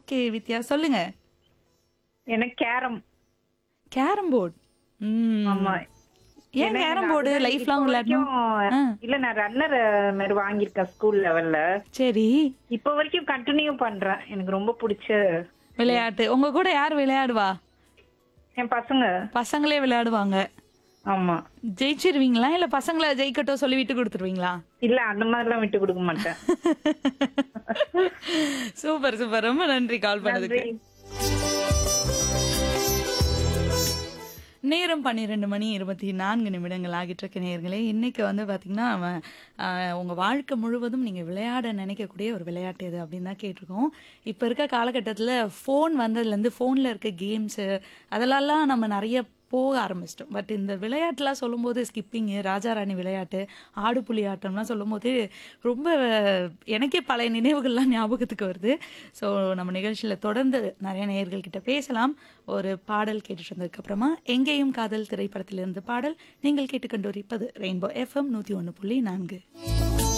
Okay வித்யா சொல்லுங்க எனக்கு carrom carrom board ம் ஆமா ஏன் ஏன்னா கேரம் எனக்கு போர்டு அதுதான் லைஃப் இப்போ லாங் விளையாடணும் வரைக்கும் இல்ல நான் ரன்னர் மாதிரி வாங்கியிருக்கேன் ஸ்கூல் லெவல்ல சரி இப்போ வரைக்கும் கண்டினியூ பண்றேன் எனக்கு ரொம்ப பிடிச்ச விளையாட்டு உங்க கூட யார் விளையாடுவா என் பசங்க பசங்களே விளையாடுவாங்க ஆமா ஜெயிச்சிருவீங்களா இல்ல பசங்களை ஜெயிக்கட்டும் சொல்லி விட்டு கொடுத்துருவீங்களா இல்ல அந்த மாதிரிலாம் விட்டு கொடுக்க மாட்டேன் சூப்பர் சூப்பர் ரொம்ப நன்றி கால் பண்ணதுக்கு நன்றி. நேரம் பன்னிரெண்டு மணி இருபத்தி நான்கு நிமிடங்கள் ஆகிட்டு இருக்க நேர்களே இன்னைக்கு வந்து பார்த்தீங்கன்னா அவன் ஆஹ், உங்க வாழ்க்கை முழுவதும் நீங்க விளையாட நினைக்கக்கூடிய ஒரு விளையாட்டு எது அப்படின்னு தான் கேட்டிருக்கோம் இப்போ இருக்க காலகட்டத்தில் ஃபோன் வந்ததுலேருந்து ஃபோனில் இருக்க கேம்ஸு அதெல்லாம் நம்ம நிறைய போக ஆரம்பிச்சிட்டோம் பட் இந்த விளையாட்டுலாம் சொல்லும்போது ஸ்கிப்பிங்கு ராஜாராணி விளையாட்டு ஆடு புலி ஆட்டம்லாம் சொல்லும்போது ரொம்ப எனக்கே பழைய நினைவுகள்லாம் ஞாபகத்துக்கு வருது ஸோ நம்ம நிகழ்ச்சியில் தொடர்ந்து நிறைய நேயர்கள் கிட்ட பேசலாம் ஒரு பாடல் கேட்டுட்டு இருந்ததுக்கு அப்புறமா எங்கேயும் காதல் திரைப்படத்திலிருந்து பாடல் நீங்கள் கேட்டுக்கொண்டு இருப்பது ரெயின்போ எஃப்எம் நூற்றி ஒன்று புள்ளி நான்கு